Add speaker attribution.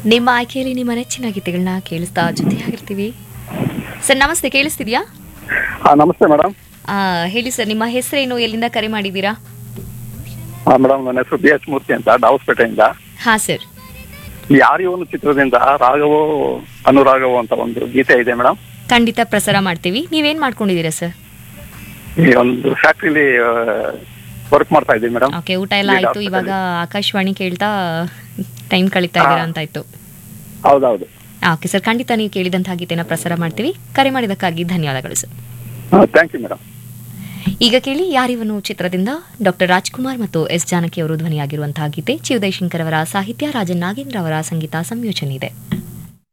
Speaker 1: ನಿಮ್ಮ ಆಯ್ಕೆಯಲ್ಲಿ ನಿಮ್ಮ ನೆಚ್ಚಿನ ಗೀತೆಗಳನ್ನ ಕೇಳಿಸ್ತಾ ಜೊತೆಯಾಗಿರ್ತೀವಿ ಸರ್ ನಮಸ್ತೆ ಕೇಳಿಸ್ತಿದ್ಯಾ
Speaker 2: ಹಾ ನಮಸ್ತೆ ಮೇಡಮ್
Speaker 1: ಆ, ಹೇಳಿ ಸರ್ ನಿಮ್ಮ ಹೆಸರೇನು ಎಲ್ಲಿಂದ ಕರೆ ಮಾಡಿದ್ದೀರಾ
Speaker 2: ಹಾ ಮೇಡಮ್ ನನ್ನ ಹೆಸರು ಬಿ ಎಚ್ ಮೂರ್ತಿ ಅಂತ ಡಾವಸ್ಪೇಟೆಯಿಂದ
Speaker 1: ಹಾಂ ಸರ್
Speaker 2: ಯಾರಿವನು ಚಿತ್ರದಿಂದ ರಾಘವೋ ಅನುರಾಘವೋ ಅಂತ ಒಂದು ಗೀತೆ ಇದೆ ಮೇಡಮ್
Speaker 1: ಖಂಡಿತ ಪ್ರಸಾರ ಮಾಡ್ತೀವಿ ನೀವೇನ್ ಮಾಡ್ಕೊಂಡಿದ್ದೀರಾ ಸರ್
Speaker 2: ಈ ಒಂದು ಫ್ಯಾಕ್ಟ್ರಿಲಿ ವರ್ಕ್ ಮಾಡ್ತಾ ಇದ್ದೀವಿ ಮೇಡಮ್
Speaker 1: ಓಕೆ ಊಟ ಎಲ್ಲ ಆಯ್ತು ಇವಾಗ ಆಕಾಶವಾಣಿ ಕೇಳ್ತಾ ಟೈಮ್ ಕಳೀತಾ ಇದ್ದೀರಾ ಅಂತ ಆಯ್ತು
Speaker 2: ಹೌದೌದು
Speaker 1: ಓಕೆ ಸರ್ ಖಂಡಿತ ನೀವು ಕೇಳಿದಂತಹ ಗೀತೆನ ಪ್ರಸಾರ ಮಾಡ್ತೀವಿ ಕರೆ ಮಾಡಿದಕ್ಕಾಗಿ ಧನ್ಯವಾದಗಳು ಸರ್
Speaker 2: ಥ್ಯಾಂಕ್ ಯು ಮೇಡಮ್
Speaker 1: ಈಗ ಕೇಳಿ ಯಾರಿವನು ಚಿತ್ರದಿಂದ ಡಾಕ್ಟರ್ ರಾಜ್ಕುಮಾರ್ ಮತ್ತು ಎಸ್ ಜಾನಕಿ ಅವರು ಧ್ವನಿಯಾಗಿರುವಂತಹ ಗೀತೆ ಚಿವುದಯ್ ಶಂಕರ್ ಅವರ ಸಾಹಿತ್ಯ ರಾಜನ್ ನಾಗೇಂದ್ರ ಅವರ ಸಂಗೀತ ಸಂಯೋಜನೆ ಇದೆ